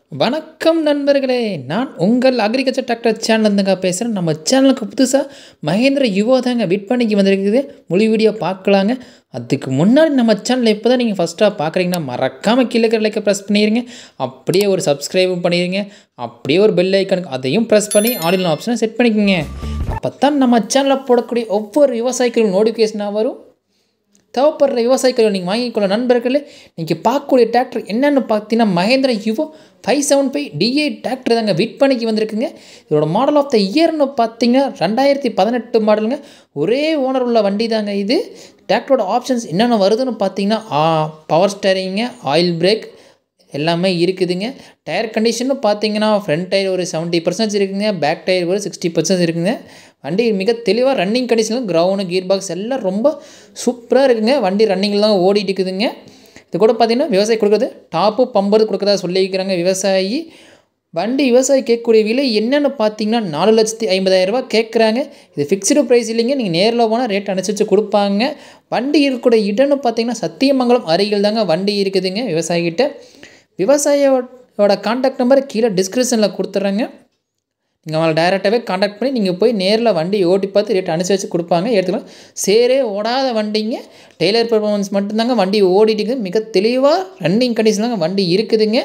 வணக்கம் நண்பர்களே நான் உங்கள் அக்ரிகல்ச்சர் டிராக்டர் சேனல்ந்துங்க பேசுகிறேன் நம்ம சேனலுக்கு புதுசாக மகேந்திர யுவோ தாங்க விற்பனைக்கு வந்திருக்குது முழு வீடியோ பார்க்கலாங்க அதுக்கு முன்னாடி நம்ம சேனல் இப்போ தான் நீங்கள் ஃபஸ்ட்டாக பார்க்குறீங்கன்னா மறக்காமல் கீழே இருக்கிற லைக்கை ப்ரெஸ் பண்ணிடுங்க அப்படியே ஒரு சப்ஸ்கிரைபும் பண்ணிடுங்க அப்படியே ஒரு பெல் ஐக்கனுக்கு அதையும் ப்ரெஸ் பண்ணி ஆடியோ ஆப்ஷனை செட் பண்ணிக்கோங்க அப்போ தான் நம்ம சேனலில் போடக்கூடிய ஒவ்வொரு விவசாயிகளும் நோட்டிஃபிகேஷனாக வரும் தேவைப்படுற விவசாயிகள் நீங்கள் வாங்கிக்கொள்ள நண்பர்களே நீங்கள் பார்க்கக்கூடிய டிராக்டர் என்னென்னு பார்த்தீங்கன்னா Mahindra Yuvo five seven five DI tractor தாங்க விற்பனைக்கு வந்திருக்குங்க இதோட மாடல் ஆஃப் த இயர்னு பார்த்தீங்கன்னா ரெண்டாயிரத்தி பதினெட்டு மாடலுங்க ஒரே ஓனர் உள்ள வண்டி தாங்க இது டிராக்டரோட ஆப்ஷன்ஸ் என்னென்ன வருதுன்னு பார்த்தீங்கன்னா பவர் ஸ்டேரிங்க ஆயில் பிரேக் எல்லாமே இருக்குதுங்க டயர் கண்டிஷன்னு பார்த்தீங்கன்னா ஃப்ரண்ட் டயர் ஒரு செவன்ட்டி பர்சன்டேஜ் இருக்குங்க பேக் டயர் ஒரு சிக்ஸ்டி பர்சன்டேஜ் இருக்குங்க வண்டி மிக தெளிவாக ரன்னிங் கண்டிஷனில் கிரவுண்டு கீர் பாக்ஸ் எல்லாம் ரொம்ப சூப்பராக இருக்குங்க வண்டி ரன்னிங்கில் தான் ஓடிட்டு இருக்குதுங்க இது கூட பார்த்தீங்கன்னா விவசாயி கொடுக்குறது டாப்பு பம்பர் கொடுக்குறதா சொல்லியிருக்கிறாங்க விவசாயி வண்டி விவசாயி கேட்கக்கூடிய விலை என்னென்னு பார்த்தீங்கன்னா நாலு லட்சத்தி ஐம்பதாயிரரூபா கேட்குறாங்க இது ஃபிக்ஸ்டு ப்ரைஸ் இல்லைங்க நீங்கள் நேரில் போனால் ரேட் அனுசரித்து கொடுப்பாங்க வண்டி இருக்கக்கூடிய இடம்னு பார்த்தீங்கன்னா சத்தியமங்கலம் அருகில் தாங்க வண்டி இருக்குதுங்க விவசாயிகிட்ட விவசாயியோட காண்டாக்ட் நம்பர் கீழே டிஸ்கிரிப்ஷனில் கொடுத்துட்றேங்க நீங்கள் அவங்களை டைரெக்டாகவே காண்டாக்ட் பண்ணி நீங்கள் போய் நேரில் வண்டி ஓட்டி பார்த்து ரேட் அனுசரித்து கொடுப்பாங்க எடுத்துக்கலாம் சேரே ஓடாத வண்டிங்க டெய்லர் பெர்ஃபார்மன்ஸ் மட்டும்தாங்க வண்டி ஓடிட்டு இருக்குது மிக தெளிவாக ரன்னிங் கண்டிஷன் வண்டி இருக்குதுங்க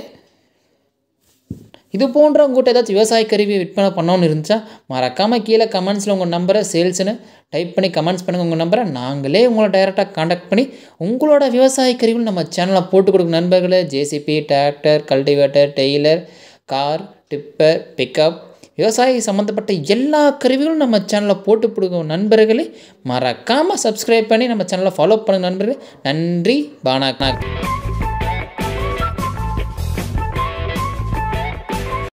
இது போன்ற உங்கள்கிட்ட ஏதாச்சும் விவசாய கருவி விற்பனை பண்ணணும்னு இருந்துச்சா மறக்காமல் கீழே கமெண்ட்ஸில் உங்கள் நம்பரை சேல்ஸ்னு டைப் பண்ணி கமெண்ட்ஸ் பண்ணுங்கள் உங்கள் நம்பரை நாங்களே உங்களை டைரெக்டாக காண்டாக்ட் பண்ணி உங்களோட விவசாய கருவிகள் நம்ம சேனலில் போட்டு கொடுக்கும் நண்பர்களே JCB tractor cultivator trailer car tipper pickup விவசாயி சம்மந்தப்பட்ட எல்லா கருவிகளும் நம்ம சேனலில் போட்டு கொடுக்கும் நண்பர்களே மறக்காமல் சப்ஸ்கிரைப் பண்ணி நம்ம சேனலை ஃபாலோ பண்ணுங்கள் நண்பர்களே நன்றி பானா